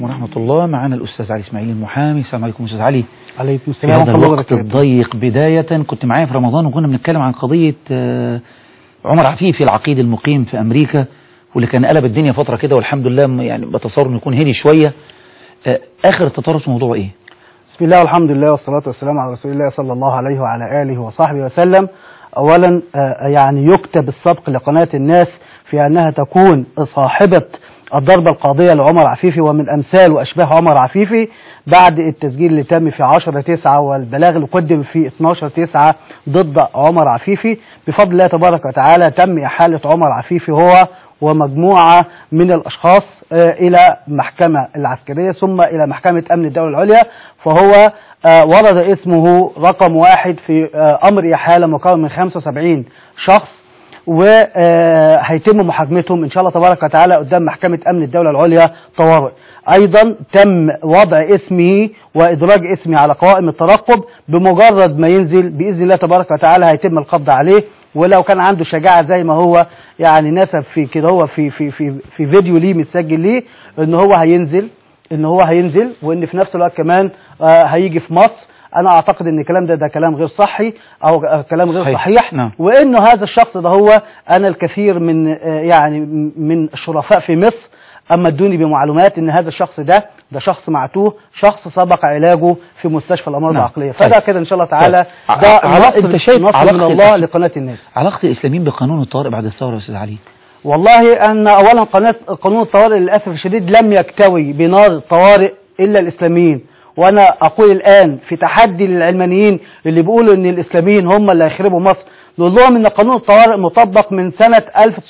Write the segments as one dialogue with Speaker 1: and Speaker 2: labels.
Speaker 1: ورحمة الله معنا الأستاذ علي إسماعيل المحامي السلام عليكم أستاذ علي
Speaker 2: عليكم
Speaker 1: في
Speaker 2: السلام
Speaker 1: هذا
Speaker 2: ورحمة الله
Speaker 1: الوقت
Speaker 2: وبركاته
Speaker 1: الضيق بداية كنت معايا في رمضان وكنا بنتكلم عن قضية آه، عمر عفيفي العقيد المقيم في أمريكا واللي كان قلب الدنيا فترة كده والحمد لله م- يعني بتصور إنه يكون هدي شوية آه، آخر التطرف في موضوع إيه؟
Speaker 2: بسم الله والحمد لله والصلاة والسلام على رسول الله صلى الله عليه وعلى آله وصحبه وسلم أولا آه، يعني يكتب السبق لقناة الناس في أنها تكون صاحبة الضربة القاضية لعمر عفيفي ومن أمثال وأشباه عمر عفيفي بعد التسجيل اللي تم في 10 9 والبلاغ اللي قدم في 12 9 ضد عمر عفيفي بفضل الله تبارك وتعالى تم إحالة عمر عفيفي هو ومجموعة من الأشخاص آه، إلى محكمة العسكرية ثم إلى محكمة أمن الدولة العليا فهو آه، ورد اسمه رقم واحد في آه، أمر إحالة مكون من 75 شخص وهيتم محاكمتهم إن شاء الله تبارك وتعالى قدام محكمة أمن الدولة العليا طوارئ أيضا تم وضع اسمه وإدراج اسمه على قوائم الترقب بمجرد ما ينزل بإذن الله تبارك وتعالى هيتم القبض عليه ولو كان عنده شجاعة زي ما هو يعني نسب في كده هو في في في في فيديو ليه متسجل ليه ان هو هينزل ان هو هينزل وان في نفس الوقت كمان آه هيجي في مصر انا اعتقد ان الكلام ده ده كلام غير صحي او آه كلام غير
Speaker 1: صحيح.
Speaker 2: صحيح
Speaker 1: نعم.
Speaker 2: وانه هذا الشخص ده هو انا الكثير من آه يعني من الشرفاء في مصر اما ادوني بمعلومات ان هذا الشخص ده ده شخص معتوه شخص سبق علاجه في مستشفى الامراض
Speaker 1: نعم.
Speaker 2: العقليه
Speaker 1: طيب.
Speaker 2: فده كده ان شاء الله تعالى
Speaker 1: طيب.
Speaker 2: ده
Speaker 1: ع- ع-
Speaker 2: نصر,
Speaker 1: أنت شايف
Speaker 2: نصر من
Speaker 1: علاقة
Speaker 2: الله
Speaker 1: الأس-
Speaker 2: لقناه الناس
Speaker 1: علاقة الإسلاميين بقانون الطوارئ بعد الثورة يا أستاذ علي؟
Speaker 2: والله أن أولا قناة قانون الطوارئ للأسف الشديد لم يكتوي بنار الطوارئ إلا الإسلاميين وأنا أقول الآن في تحدي للعلمانيين اللي بيقولوا إن الإسلاميين هم اللي هيخربوا مصر نقول لهم إن قانون الطوارئ مطبق من سنة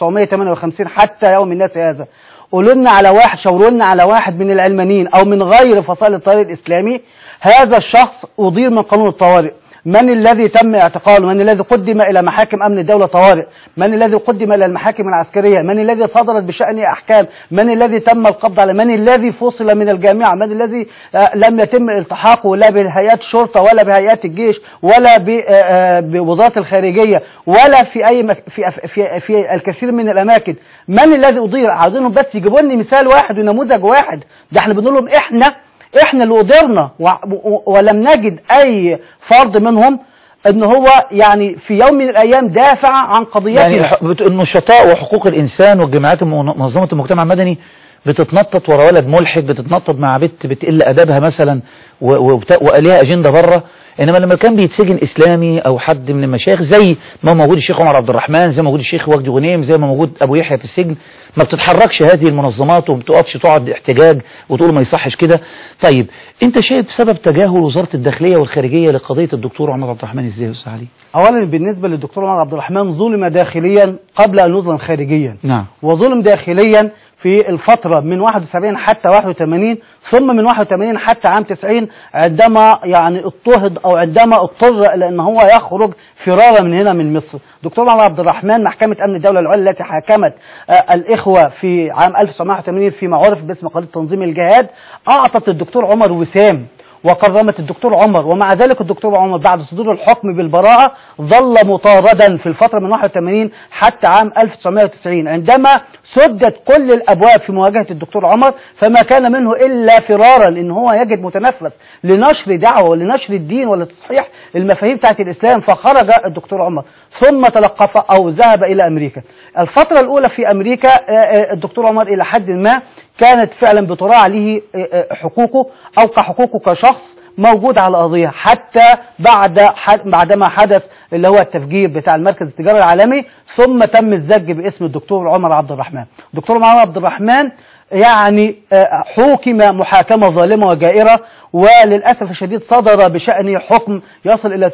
Speaker 2: 1958 حتى يوم الناس هذا قولوا لنا على واحد شاوروا لنا على واحد من العلمانيين أو من غير فصائل الطريق الإسلامي هذا الشخص أضير من قانون الطوارئ من الذي تم اعتقاله من الذي قدم إلى محاكم أمن الدولة طوارئ من الذي قدم إلى المحاكم العسكرية من الذي صدرت بشأنه أحكام من الذي تم القبض على من الذي فصل من الجامعة من الذي آه، لم يتم التحاقه لا بهيئات الشرطة ولا بهيئات الجيش ولا ب- آه، آه، بوزارة الخارجية ولا في أي مك... في, في, في الكثير من الأماكن من الذي أضير عاوزينهم بس يجيبوا لنا مثال واحد ونموذج واحد ده احنا بنقول لهم احنا احنا اللي قدرنا و- و- ولم نجد اي فرد منهم ان هو يعني في يوم من الايام دافع عن قضيتنا
Speaker 1: يعني ح- بت- النشطاء وحقوق الإنسان والجماعات المن- منظمة المجتمع المدني بتتنطط ورا ولد ملحد بتتنطط مع بنت بتقل أدبها مثلا و- وبت- وقالها أجندة بره إنما لما كان بيتسجن إسلامي أو حد من المشايخ زي ما موجود الشيخ عمر عبد الرحمن زي ما موجود الشيخ وجدي غنيم زي ما موجود أبو يحيى في السجن ما بتتحركش هذه المنظمات وما بتقفش تقعد احتجاج وتقول ما يصحش كده طيب أنت شايف سبب تجاهل وزارة الداخلية والخارجية لقضية الدكتور عمر عبد الرحمن إزاي يا أستاذ علي؟
Speaker 2: اولا بالنسبه للدكتور عمر عبد الرحمن ظلم داخليا قبل ان يظلم خارجيا
Speaker 1: نعم
Speaker 2: وظلم داخليا في الفترة من 71 حتى 81 ثم من 81 حتى عام 90 عندما يعني اضطهد او عندما اضطر الى ان هو يخرج فرارا من هنا من مصر. دكتور عمر عبد الرحمن محكمة امن الدولة العليا التي حاكمت آه، الاخوة في عام 1981 فيما عرف باسم قضية تنظيم الجهاد اعطت الدكتور عمر وسام وكرمت الدكتور عمر ومع ذلك الدكتور عمر بعد صدور الحكم بالبراءة ظل مطاردا في الفترة من 81 حتى عام 1990 عندما سدت كل الأبواب في مواجهة الدكتور عمر فما كان منه إلا فرارا إن هو يجد متنفس لنشر دعوة ولنشر الدين ولتصحيح المفاهيم بتاعت الإسلام فخرج الدكتور عمر ثم تلقف أو ذهب إلى أمريكا الفترة الأولى في أمريكا آه، آه، الدكتور عمر إلى حد ما كانت فعلا بتراعى له آه، آه، حقوقه أو كحقوقه كشخص موجود على القضية حتى بعد حد بعدما حدث اللي هو التفجير بتاع المركز التجاري العالمي ثم تم الزج باسم الدكتور عمر عبد الرحمن دكتور عمر عبد الرحمن يعني آه، حوكم محاكمة ظالمة وجائرة وللأسف الشديد صدر بشأنه حكم يصل إلى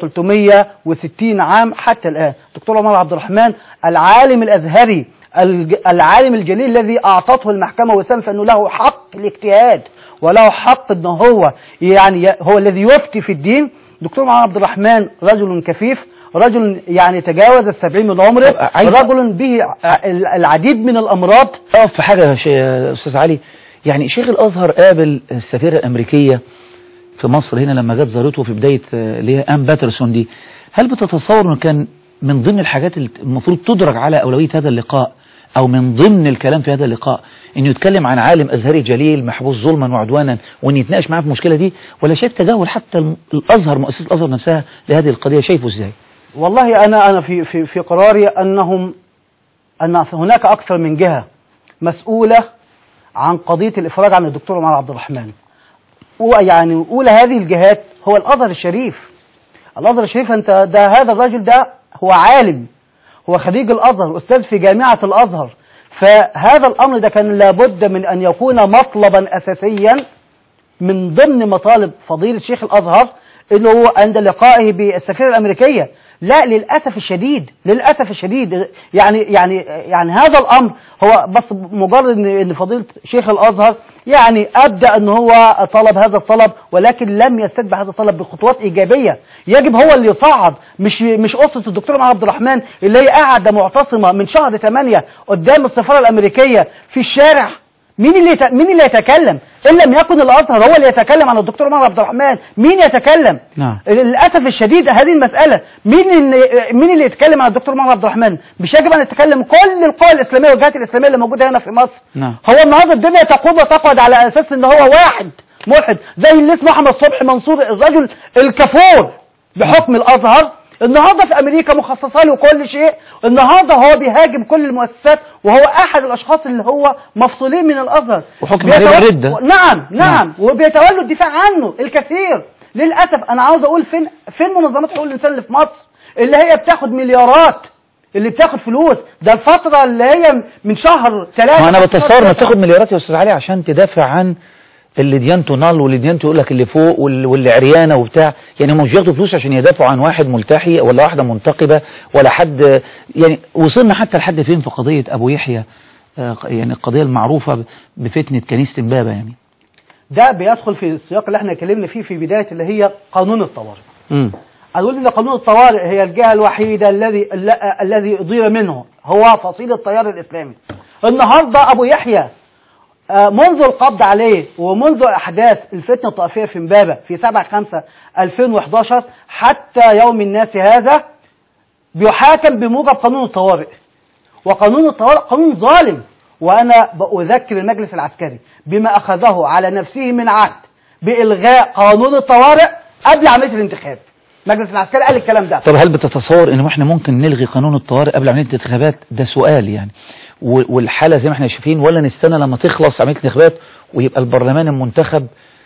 Speaker 2: 360 عام حتى الآن دكتور عمر عبد الرحمن العالم الأزهري الج- العالم الجليل الذي أعطته المحكمة وسام فأنه له حق الاجتهاد وله حق ان هو يعني ي- هو الذي يفتي في الدين دكتور محمد عبد الرحمن رجل كفيف رجل يعني تجاوز السبعين من عمره
Speaker 1: طب عايز-
Speaker 2: رجل به ع- ال- العديد من الأمراض
Speaker 1: اقف في حاجة يا شي- يا أستاذ علي يعني شيخ الأزهر قابل السفيرة الأمريكية في مصر هنا لما جت زارته في بداية آه، اللي هي أم باترسون دي هل بتتصور أنه كان من ضمن الحاجات اللي المفروض تدرج على أولوية هذا اللقاء او من ضمن الكلام في هذا اللقاء انه يتكلم عن عالم ازهري جليل محبوس ظلما وعدوانا وان يتناقش معاه في المشكله دي ولا شايف تجاهل حتى الم- الازهر مؤسسه الازهر نفسها لهذه القضيه شايفه ازاي
Speaker 2: والله أنا أنا في في في قراري أنهم أن هناك أكثر من جهة مسؤولة عن قضية الإفراج عن الدكتور عمر عبد الرحمن ويعني أولى هذه الجهات هو الأزهر الشريف الأزهر الشريف أنت ده هذا الرجل ده هو عالم هو خريج الأزهر أستاذ في جامعة الأزهر فهذا الأمر ده كان لابد من أن يكون مطلبا أساسيا من ضمن مطالب فضيلة شيخ الأزهر انه هو عند لقائه بالسفيرة الأمريكية لا للأسف الشديد للأسف الشديد يعني يعني يعني هذا الأمر هو بس مجرد ان إن فضيلة شيخ الأزهر يعني أبدأ ان هو طلب هذا الطلب ولكن لم يستتبع هذا الطلب بخطوات إيجابية يجب هو اللي يصعد مش مش أسرة الدكتور محمد عبد الرحمن اللي هي قاعدة معتصمة من شهر 8 قدام السفارة الأمريكية في الشارع مين اللي يت... مين اللي يتكلم ان لم يكن الازهر هو اللي يتكلم عن الدكتور محمد عبد الرحمن مين يتكلم
Speaker 1: نعم.
Speaker 2: للاسف الشديد هذه المساله مين اللي مين اللي يتكلم عن الدكتور محمد عبد الرحمن مش يجب ان يتكلم كل القوى الاسلاميه والجهات الاسلاميه اللي موجوده هنا في مصر
Speaker 1: نعم.
Speaker 2: هو النهارده الدنيا تقوم وتقعد على اساس ان هو واحد ملحد زي اللي اسمه احمد صبحي منصور الرجل الكفور بحكم الازهر النهارده في امريكا مخصصه له كل شيء النهارده هو بيهاجم كل المؤسسات وهو احد الاشخاص اللي هو مفصولين من الازهر
Speaker 1: وحكم عليه
Speaker 2: بيتول-
Speaker 1: بالردة.
Speaker 2: نعم نعم
Speaker 1: نعم.
Speaker 2: وبيتولوا الدفاع عنه الكثير للاسف انا عاوز اقول فين فين منظمات حقوق الانسان اللي في مصر اللي هي بتاخد مليارات اللي بتاخد فلوس ده الفتره اللي هي من شهر ثلاثة
Speaker 1: ما انا بتصور ما بتاخد مليارات يا استاذ علي عشان تدافع عن اللي ديانته نال واللي ديانته يقول لك اللي فوق واللي, واللي عريانه وبتاع يعني هم مش بياخدوا فلوس عشان يدافعوا عن واحد ملتحي ولا واحده منتقبه ولا حد يعني وصلنا حتى لحد فين في قضيه ابو يحيى آه، يعني القضيه المعروفه ب- بفتنه كنيسه امبابه يعني
Speaker 2: ده بيدخل في السياق اللي احنا اتكلمنا فيه في بدايه اللي هي قانون الطوارئ
Speaker 1: امم
Speaker 2: أقول إن قانون الطوارئ هي الجهة الوحيدة الذي الل- الذي أضير منه هو فصيل التيار الإسلامي. النهاردة أبو يحيى آه، منذ القبض عليه ومنذ أحداث الفتنة الطائفية في امبابة في 7 5 2011 حتى يوم الناس هذا بيحاكم بموجب قانون الطوارئ. وقانون الطوارئ قانون ظالم وأنا بأذكر المجلس العسكري بما أخذه على نفسه من عهد بإلغاء قانون الطوارئ قبل عملية الانتخاب. المجلس العسكري قال الكلام ده.
Speaker 1: طب هل بتتصور ان احنا ممكن نلغي قانون الطوارئ قبل عمليه الانتخابات ده سؤال يعني و- والحاله زي ما احنا شايفين ولا نستنى لما تخلص عمليه الانتخابات ويبقى البرلمان المنتخب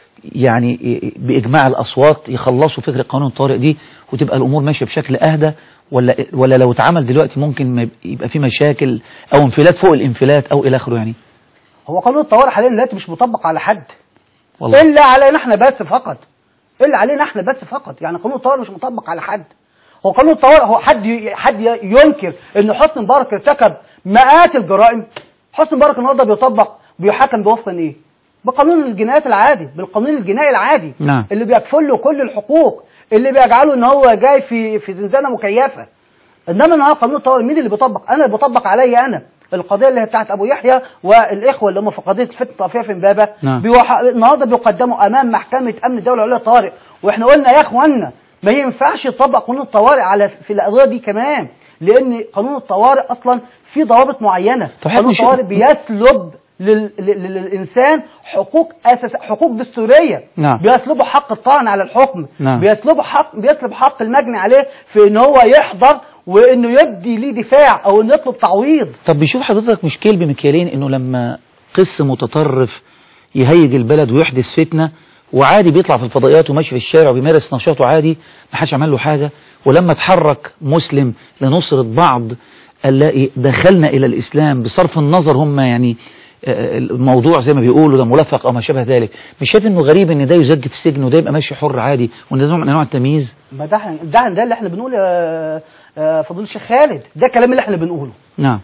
Speaker 1: يعني ي- باجماع الاصوات يخلصوا فكره قانون الطوارئ دي وتبقى الامور ماشيه بشكل اهدى ولا ولا لو اتعمل دلوقتي ممكن ما يب- يبقى في مشاكل او انفلات فوق الانفلات او الى اخره يعني
Speaker 2: هو قانون الطوارئ حاليا دلوقتي مش مطبق على حد
Speaker 1: والله
Speaker 2: الا علينا احنا بس فقط الا علينا احنا بس فقط يعني قانون الطوارئ مش مطبق على حد هو قانون الطوارئ هو حد ي- حد ي- ينكر ان حسني مبارك ارتكب مئات الجرائم حسني مبارك النهارده بيطبق بيحاكم بوفقا ايه بقانون الجنايات العادي بالقانون الجنائي العادي
Speaker 1: نعم.
Speaker 2: اللي بيكفل له كل الحقوق اللي بيجعله ان هو جاي في في زنزانه مكيفه انما النهارده قانون الطوارئ مين اللي بيطبق انا اللي بطبق عليا انا القضيه اللي هي بتاعت ابو يحيى والاخوه اللي هم في قضيه فتنه الطائفيه في امبابه
Speaker 1: نعم.
Speaker 2: بيوح... النهارده بيقدموا امام محكمه امن الدوله العليا للطوارئ واحنا قلنا يا اخوانا ما ينفعش يطبق قانون الطوارئ على في القضيه دي كمان لان قانون الطوارئ اصلا في ضوابط معينه
Speaker 1: طب
Speaker 2: قانون
Speaker 1: مش-
Speaker 2: الطوارئ بيسلب لل... لل... للانسان حقوق اساس حقوق دستوريه
Speaker 1: نعم.
Speaker 2: بيسلبوا حق الطعن على الحكم
Speaker 1: نعم.
Speaker 2: بيسلبوا حق بيسلب حق المجني عليه في ان هو يحضر وانه يبدي ليه دفاع او انه يطلب تعويض
Speaker 1: طب بيشوف حضرتك مش كيل بمكيالين انه لما قس متطرف يهيج البلد ويحدث فتنة وعادي بيطلع في الفضائيات وماشي في الشارع وبيمارس نشاطه عادي ما حدش عمل له حاجة ولما اتحرك مسلم لنصرة بعض نلاقي دخلنا الى الاسلام بصرف النظر هم يعني آه، الموضوع زي ما بيقولوا ده ملفق او ما شابه ذلك مش شايف انه غريب ان ده يزج في السجن وده يبقى ماشي حر عادي وان ده نوع من انواع التمييز
Speaker 2: ما ده ده ده اللي احنا بنقول يا يا فضيله الشيخ خالد ده الكلام اللي احنا بنقوله
Speaker 1: نعم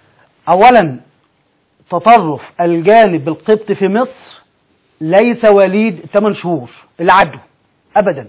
Speaker 2: اولا تطرف الجانب القبطي في مصر ليس وليد 8 شهور اللي عدوا ابدا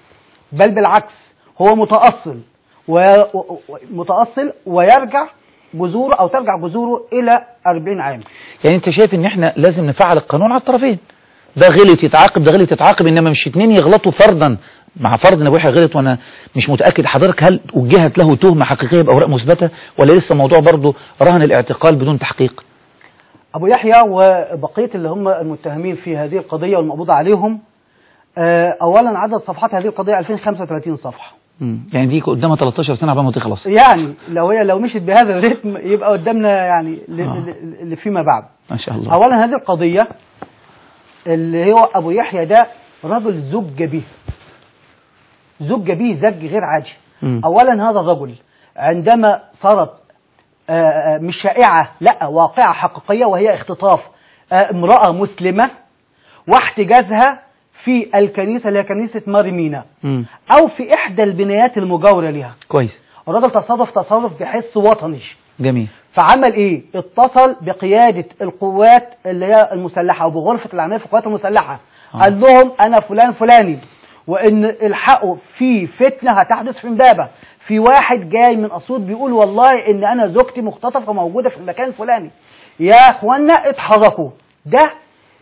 Speaker 2: بل بالعكس هو متاصل و- و- و- متاصل ويرجع جذوره او ترجع جذوره الى 40 عام
Speaker 1: يعني انت شايف ان احنا لازم نفعل القانون على الطرفين ده غلط يتعاقب ده غلط يتعاقب انما مش اتنين يغلطوا فردا مع فرض ان ابو يحيى غلط وانا مش متاكد حضرتك هل وجهت له تهمه حقيقيه باوراق مثبته ولا لسه الموضوع برضه رهن الاعتقال بدون تحقيق
Speaker 2: ابو يحيى وبقيه اللي هم المتهمين في هذه القضيه والمقبوض عليهم آه، اولا عدد صفحات هذه القضيه 2035 صفحه
Speaker 1: مم. يعني دي قدامها 13 سنه قبل ما تخلص
Speaker 2: يعني لو هي لو مشيت بهذا الريتم يبقى قدامنا يعني ل-
Speaker 1: آه.
Speaker 2: ل- اللي فيما بعد
Speaker 1: ما شاء الله
Speaker 2: اولا هذه القضيه اللي هو ابو يحيى ده رجل زج به زج به زج غير عادي
Speaker 1: مم.
Speaker 2: اولا هذا الرجل عندما صارت آه، آه، مش شائعه لا واقعه حقيقيه وهي اختطاف آه، امراه مسلمه واحتجازها في الكنيسه اللي هي كنيسه ماريمينا
Speaker 1: مم.
Speaker 2: او في احدى البنايات المجاوره لها
Speaker 1: كويس
Speaker 2: الراجل تصرف تصرف بحس وطني
Speaker 1: جميل
Speaker 2: فعمل ايه اتصل بقيادة القوات اللي هي المسلحة وبغرفة العملية في القوات المسلحة
Speaker 1: آه.
Speaker 2: قال لهم انا فلان فلاني وان الحقوا في فتنة هتحدث في امبابة في واحد جاي من اسيوط بيقول والله ان انا زوجتي مختطفة موجودة في المكان الفلاني يا اخوانا اتحركوا ده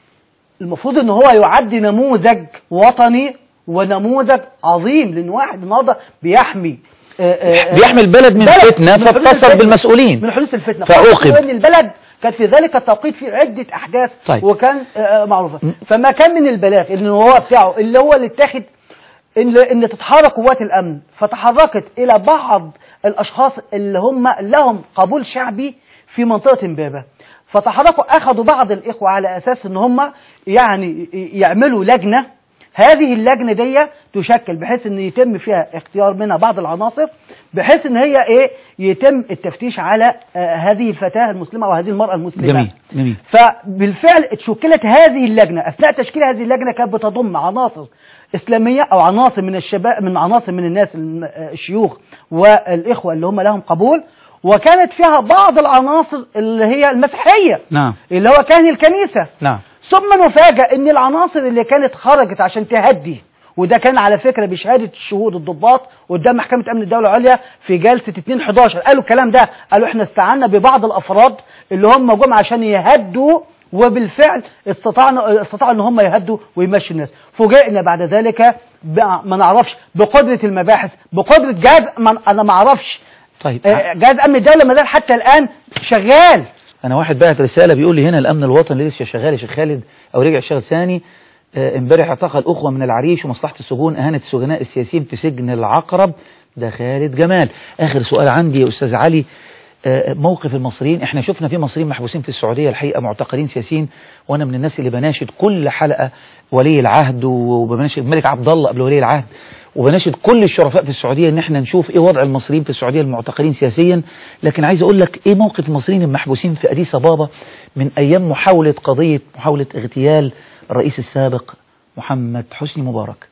Speaker 2: المفروض ان هو يعد نموذج وطني ونموذج عظيم لان واحد النهارده بيحمي آه، آه، آه،
Speaker 1: بيحمي البلد من
Speaker 2: بلد
Speaker 1: فتنة
Speaker 2: من حدوث
Speaker 1: فاتصل
Speaker 2: الفتنة.
Speaker 1: بالمسؤولين.
Speaker 2: من حدوث الفتنة
Speaker 1: فعوقب.
Speaker 2: ان البلد كانت في ذلك التوقيت في عدة أحداث
Speaker 1: طيب.
Speaker 2: وكان آه، معروفة
Speaker 1: م.
Speaker 2: فما كان من البلاغ ان هو بتاعه اللي هو اللي اتاخد ان ان تتحرك قوات الامن فتحركت الى بعض الاشخاص اللي هم لهم قبول شعبي في منطقه امبابه فتحركوا اخذوا بعض الاخوه على اساس ان هم يعني يعملوا لجنه هذه اللجنه دي تشكل بحيث ان يتم فيها اختيار منها بعض العناصر بحيث ان هي ايه يتم التفتيش على آه هذه الفتاه المسلمه او هذه المراه المسلمه
Speaker 1: جميل جميل
Speaker 2: فبالفعل اتشكلت هذه اللجنة أثناء تشكيل هذه اللجنة كانت بتضم عناصر إسلامية أو عناصر من الشباب من عناصر من الناس الم- آه، الشيوخ والإخوة اللي هم لهم قبول وكانت فيها بعض العناصر اللي هي المسيحية
Speaker 1: نعم
Speaker 2: اللي هو كاهن الكنيسة
Speaker 1: نعم
Speaker 2: ثم نفاجأ ان العناصر اللي كانت خرجت عشان تهدي وده كان على فكرة بشهادة الشهود الضباط قدام محكمة أمن الدولة العليا في جلسة 2/11 قالوا الكلام ده قالوا احنا استعنا ببعض الأفراد اللي هم جم عشان يهدوا وبالفعل استطعنا استطاعوا ان هم يهدوا ويمشوا الناس فوجئنا بعد ذلك ب- ما نعرفش بقدرة المباحث بقدرة جهاز ما انا ما اعرفش
Speaker 1: طيب
Speaker 2: آه، جهاز امن الدولة ما زال حتى الان شغال
Speaker 1: انا واحد بعت رساله بيقول لي هنا الامن الوطني لسه شغال يا شيخ خالد او رجع يشتغل ثاني آه، امبارح اعتقل اخوه من العريش ومصلحه السجون اهانت السجناء السياسيين في سجن العقرب ده خالد جمال اخر سؤال عندي يا استاذ علي آه، موقف المصريين احنا شفنا في مصريين محبوسين في السعوديه الحقيقه معتقلين سياسيين وانا من الناس اللي بناشد كل حلقه ولي العهد وبناشد الملك عبد الله قبل ولي العهد وبناشد كل الشرفاء في السعوديه ان احنا نشوف ايه وضع المصريين في السعوديه المعتقلين سياسيا لكن عايز اقول لك ايه موقف المصريين المحبوسين في اديس ابابا من ايام محاوله قضيه محاوله اغتيال الرئيس السابق محمد حسني مبارك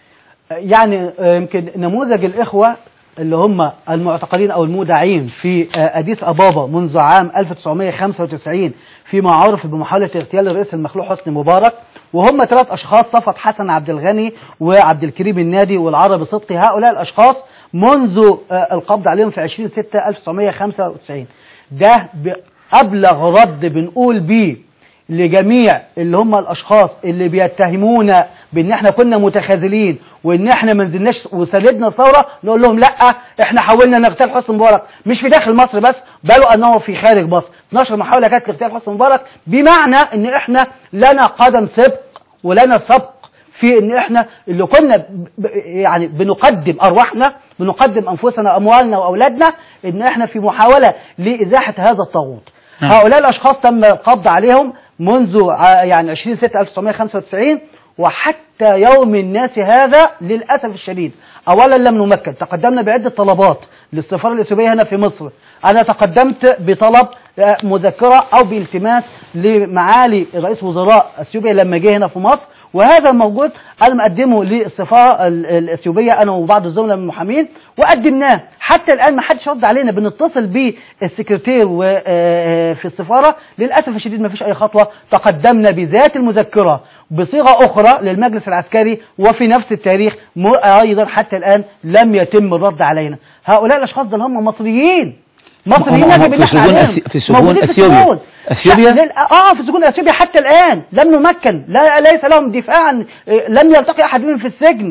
Speaker 2: يعني آه، يمكن نموذج الإخوة اللي هم المعتقلين أو المودعين في آه، أديس أبابا منذ عام 1995 فيما عرف بمحاولة اغتيال الرئيس المخلوع حسني مبارك وهم ثلاث أشخاص صفت حسن عبد الغني وعبد الكريم النادي والعربي صدقي هؤلاء الأشخاص منذ آه، القبض عليهم في 20 6 1995 ده بأبلغ رد بنقول بيه لجميع اللي هم الاشخاص اللي بيتهمونا بان احنا كنا متخاذلين وان احنا ما نزلناش وساندنا ثوره نقول لهم لا احنا حاولنا نغتال حسني مبارك مش في داخل مصر بس بل انه في خارج مصر 12 محاوله كانت لاغتيال حسني مبارك بمعنى ان احنا لنا قدم سبق ولنا سبق في ان احنا اللي كنا ب- ب- يعني بنقدم ارواحنا بنقدم انفسنا اموالنا واولادنا ان احنا في محاوله لازاحه هذا الطاغوت
Speaker 1: نعم.
Speaker 2: هؤلاء الاشخاص تم القبض عليهم منذ ع- يعني 20 6 1995 وحتى يوم الناس هذا للاسف الشديد اولا لم نمكن تقدمنا بعده طلبات للسفاره الاثيوبيه هنا في مصر انا تقدمت بطلب آه، مذكره او بالتماس لمعالي رئيس وزراء اثيوبيا لما جه هنا في مصر وهذا موجود انا مقدمه للسفاره ال- الاثيوبيه انا وبعض الزملاء من المحامين وقدمناه حتى الان ما حدش رد علينا بنتصل بالسكرتير وفي السفاره للاسف الشديد ما فيش اي خطوه تقدمنا بذات المذكره بصيغه اخرى للمجلس العسكري وفي نفس التاريخ م- ايضا حتى الان لم يتم الرد علينا هؤلاء الاشخاص دول هم مصريين مصريين
Speaker 1: هم- هم
Speaker 2: يجب ان
Speaker 1: في
Speaker 2: احنا
Speaker 1: سجون
Speaker 2: عليهم.
Speaker 1: أثي- في سجون
Speaker 2: موجودين في
Speaker 1: أثيوبيا.
Speaker 2: السجون.
Speaker 1: أثيوبيا؟
Speaker 2: لل- اه في سجون اثيوبيا حتى الان لم نمكن لا ليس لهم دفاع عن لم يلتقي احد منهم في السجن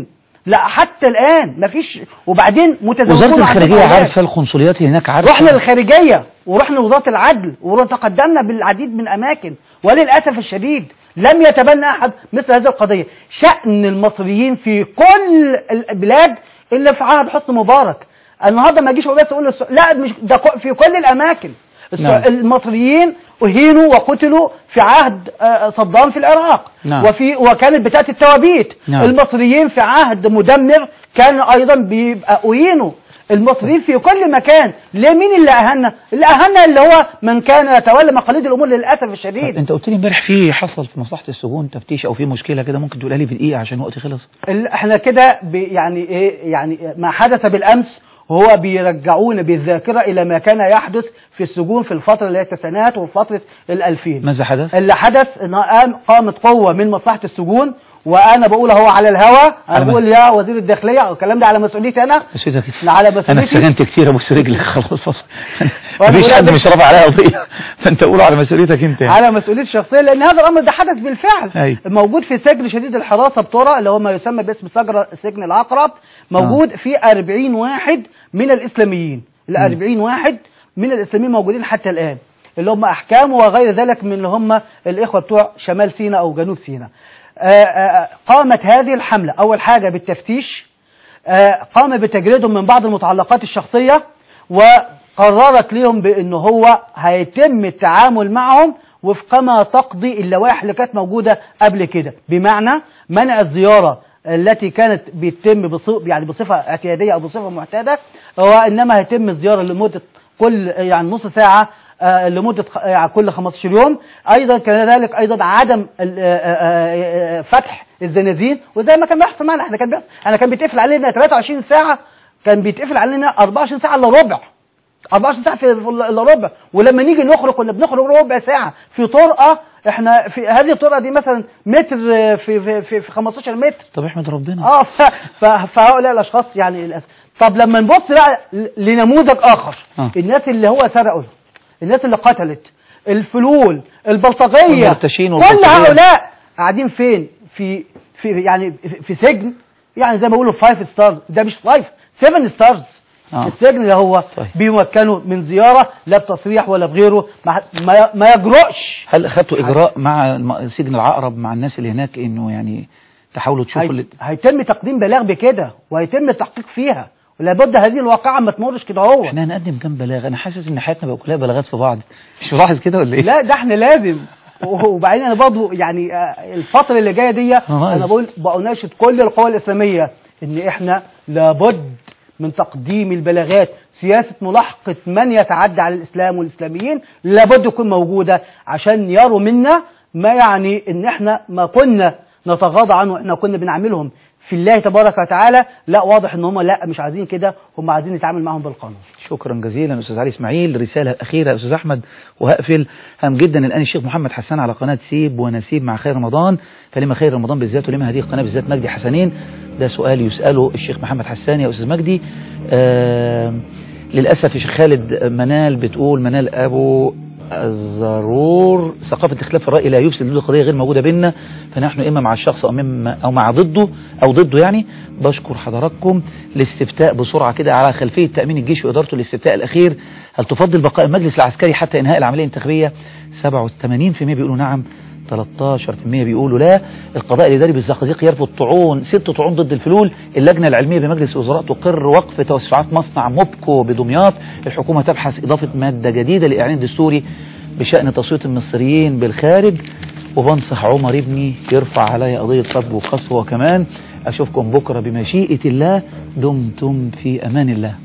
Speaker 2: لا حتى الان مفيش وبعدين متزوجون
Speaker 1: وزارة
Speaker 2: وعندهم
Speaker 1: الخارجية
Speaker 2: أولاد.
Speaker 1: عارفة القنصليات هناك عارفة
Speaker 2: رحنا للخارجية ورحنا لوزارة العدل وتقدمنا بالعديد من أماكن وللأسف الشديد لم يتبنى أحد مثل هذه القضية شأن المصريين في كل البلاد إلا في عهد حسني مبارك النهارده ما يجيش بس يقول الس- لا مش ده ك- في كل الأماكن الس-
Speaker 1: نعم.
Speaker 2: المصريين أهينوا وقتلوا في عهد آه، صدام في العراق
Speaker 1: نعم.
Speaker 2: وفي وكانت بتاعت التوابيت
Speaker 1: نعم.
Speaker 2: المصريين في عهد مدمر كان ايضا بيبقى أهينوا المصريين في كل مكان ليه مين اللي اهنا اللي اهنا اللي هو من كان يتولى مقاليد الامور للاسف
Speaker 1: طب
Speaker 2: الشديد
Speaker 1: انت قلت لي امبارح في حصل في مصلحة السجون تفتيش او في مشكلة كده ممكن تقولها لي في دقيقة عشان وقتي خلص
Speaker 2: ال- احنا كده ب- يعني ايه يعني ما حدث بالامس هو بيرجعونا بالذاكره الى ما كان يحدث في السجون في الفتره اللي هي التسعينات وفتره الالفين
Speaker 1: ماذا حدث؟
Speaker 2: اللي حدث ان قام قامت قوه من مصلحه السجون وانا بقول اهو على الهوا انا
Speaker 1: على
Speaker 2: بقول يا وزير الداخليه الكلام ده على مسؤوليتي انا
Speaker 1: مسؤوليتك
Speaker 2: على
Speaker 1: انا
Speaker 2: مسؤوليتي
Speaker 1: اتسجنت كتير ابوس رجلك خلاص
Speaker 2: وأنا
Speaker 1: مفيش
Speaker 2: بقول
Speaker 1: حد
Speaker 2: لك-
Speaker 1: مش رافع عليها قضية فانت قول على مسؤوليتك انت يعني.
Speaker 2: على مسؤوليتي الشخصيه لان هذا الامر ده حدث بالفعل
Speaker 1: أي.
Speaker 2: موجود في سجن شديد الحراسه بطرة اللي هو ما يسمى باسم سجن سجن العقرب موجود في 40 واحد من الاسلاميين ال 40 واحد من الاسلاميين موجودين حتى الان اللي هم احكام وغير ذلك من اللي هم الاخوه بتوع شمال سيناء او جنوب سيناء آه، آه، قامت هذه الحمله اول حاجه بالتفتيش آه، قام بتجريدهم من بعض المتعلقات الشخصية وقررت لهم بأن هو هيتم التعامل معهم وفق ما تقضي اللوائح اللي كانت موجودة قبل كده بمعنى منع الزيارة التي كانت بيتم بصفة يعني بصفة اعتيادية أو بصفة معتادة وإنما هيتم الزيارة لمدة كل يعني نص ساعة آه، لمدة خ- يعني كل 15 يوم أيضا كذلك أيضا عدم ال- آه، آه، آه، فتح الزنازين وزي ما كان بيحصل معنا احنا كان بيحصل احنا كان بيتقفل علينا 23 ساعة كان بيتقفل علينا 24 ساعة الا ربع 24 ساعة في في الا ربع ولما نيجي نخرج كنا بنخرج ربع ساعة في طرقة احنا في هذه الطرقة دي مثلا متر آه، في في في, في 15 متر
Speaker 1: طب احمد ربنا
Speaker 2: اه ف... ف... فهؤلاء الاشخاص يعني للاسف طب لما نبص بقى ل- لنموذج اخر
Speaker 1: آه.
Speaker 2: الناس اللي هو سرقوا الناس اللي قتلت الفلول البلطجيه
Speaker 1: والمرتشين
Speaker 2: كل
Speaker 1: والبلطجية.
Speaker 2: هؤلاء قاعدين فين في في يعني في- في سجن يعني زي ما بيقولوا فايف ستارز ده مش فايف سيفن ستارز
Speaker 1: آه.
Speaker 2: السجن اللي هو
Speaker 1: طيب.
Speaker 2: بيمكنوا من زياره لا بتصريح ولا بغيره ما ما, ما يجرؤش
Speaker 1: هل اخدتوا اجراء مع الم- سجن العقرب مع الناس اللي هناك انه يعني تحاولوا تشوفوا
Speaker 2: هي...
Speaker 1: اللي...
Speaker 2: هيتم تقديم بلاغ بكده وهيتم التحقيق فيها ولابد هذه الواقعة ما تمرش كده هو
Speaker 1: احنا هنقدم كام بلاغ انا حاسس ان حياتنا بقى كلها بلاغات في بعض مش ملاحظ كده ولا ايه
Speaker 2: لا ده احنا لازم وبعدين انا برضه يعني آه، الفترة اللي جاية دي
Speaker 1: آه.
Speaker 2: انا بقول بأناشد كل القوى الإسلامية ان احنا لابد من تقديم البلاغات سياسة ملاحقة من يتعدى على الإسلام والإسلاميين لابد تكون موجودة عشان يروا منا ما يعني ان احنا ما كنا نتغاضى عنه احنا كنا بنعملهم في الله تبارك وتعالى لا واضح ان هم لا مش عايزين كده هم عايزين نتعامل معهم بالقانون
Speaker 1: شكرا جزيلا استاذ علي اسماعيل رساله اخيره يا استاذ احمد وهقفل هام جدا الان الشيخ محمد حسان على قناه سيب ونسيب مع خير رمضان فلما خير رمضان بالذات ولما هذه القناه بالذات مجدي حسنين ده سؤال يساله الشيخ محمد حسان يا استاذ مجدي آه للاسف يا شيخ خالد منال بتقول منال ابو الضرور ثقافة اختلاف الرأي لا يفسد دي قضية غير موجودة بيننا فنحن إما مع الشخص أو, مما أو مع ضده أو ضده يعني بشكر حضراتكم الاستفتاء بسرعة كده على خلفية تأمين الجيش وإدارته الاستفتاء الأخير هل تفضل بقاء المجلس العسكري حتى إنهاء العملية الانتخابية 87% بيقولوا نعم 13% بيقولوا لا القضاء الإداري بالزقازيق يرفض طعون ست طعون ضد الفلول اللجنة العلمية بمجلس الوزراء تقر وقف توسعات مصنع موبكو بدمياط الحكومة تبحث إضافة مادة جديدة لإعلان دستوري بشأن تصويت المصريين بالخارج وبنصح عمر ابني يرفع علي قضية صب وقصوى كمان أشوفكم بكرة بمشيئة الله دمتم في أمان الله